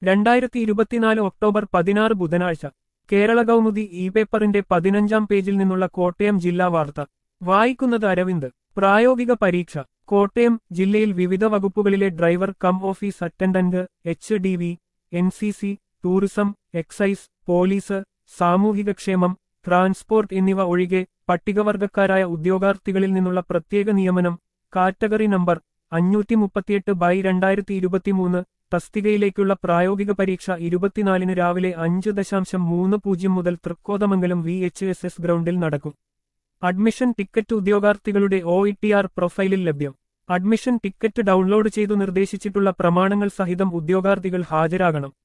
രണ്ടായിരത്തി ഇരുപത്തിനാല് ഒക്ടോബർ പതിനാറ് ബുധനാഴ്ച കേരള കൗമുദി ഇ പേപ്പറിന്റെ പതിനഞ്ചാം പേജിൽ നിന്നുള്ള കോട്ടയം ജില്ലാ വാർത്ത വായിക്കുന്നത് അരവിന്ദ് പ്രായോഗിക പരീക്ഷ കോട്ടയം ജില്ലയിൽ വിവിധ വകുപ്പുകളിലെ driver cum office attendant H D V N C C tourism excise police സാമൂഹികക്ഷേമം ട്രാൻസ്പോർട്ട് എന്നിവ ഒഴികെ പട്ടികവർഗക്കാരായ ഉദ്യോഗാർത്ഥികളിൽ നിന്നുള്ള പ്രത്യേക നിയമനം കാറ്റഗറി നമ്പർ അഞ്ഞൂറ്റി മുപ്പത്തിയെട്ട് ബൈ രണ്ടായിരത്തി ഇരുപത്തിമൂന്ന് തസ്തികയിലേക്കുള്ള പ്രായോഗിക പരീക്ഷ ഇരുപത്തിനാലിന് രാവിലെ അഞ്ച് ദശാംശം മൂന്ന് പൂജ്യം മുതൽ Thrikkothamangalam V H S S ഗ്രൗണ്ടിൽ നടക്കും അഡ്മിഷൻ ടിക്കറ്റ് ഉദ്യോഗാർത്ഥികളുടെ ഒ ഇ ടി ആർ പ്രൊഫൈലിൽ ലഭ്യം അഡ്മിഷൻ ടിക്കറ്റ് ഡൗൺലോഡ് ചെയ്തു നിർദ്ദേശിച്ചിട്ടുള്ള പ്രമാണങ്ങൾ സഹിതം ഉദ്യോഗാർത്ഥികൾ ഹാജരാകണം